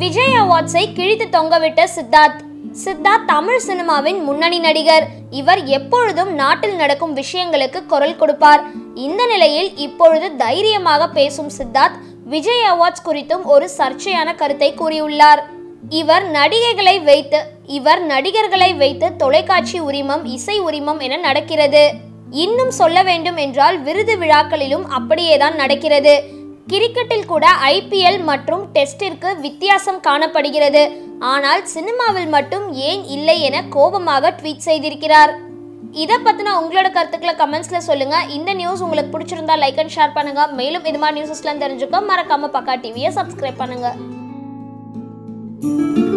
விஜய் அவார்ட்ஸை கிழித்து தொங்கவிட்ட சித்தார்த் சித்தார்த் தமிழ் சினிமாவின் முன்னணி நடிகர் இவர் எப்பொழுதும் நாட்டில் நடக்கும் விஷயங்களுக்கு குரல் கொடுப்பார் இந்த நிலையில் இப்பொழுது தைரியமாக பேசும் சித்தார்த் விஜய் அவார்ட்ஸ் குறித்தும் ஒரு சர்ச்சையான கருத்தை கூறியுள்ளார் இவர் நடிகைகளை வைத்து இவர் நடிகர்களை வைத்து தொலைக்காட்சி உரிமம் இசை உரிமம் என நடக்கிறது இன்னும் சொல்ல வேண்டும் என்றால் விருது விழாக்களிலும் அப்படியேதான் நடக்கிறது கிரிக்கெட்டில் கூட ஐபிஎல் மற்றும் டெஸ்டிற்கு வித்தியாசம் காணப்படுகிறது ஆனால் சினிமாவில் மட்டும் ஏன் இல்லை என கோபமாக ட்வீட் செய்திருக்கிறார் இதை பத்தின உங்களோட கருத்துக்களை கமெண்ட்ஸ்ல சொல்லுங்க இந்த நியூஸ் உங்களுக்கு பிடிச்சிருந்தா லைக் அண்ட் ஷேர் பண்ணுங்க மேலும் இது மாதிரி நியூஸஸ்லாம் தெரிஞ்சுக்க மறக்காம பக்கா டிவியை சப்ஸ்கிரைப் பண்ணுங்க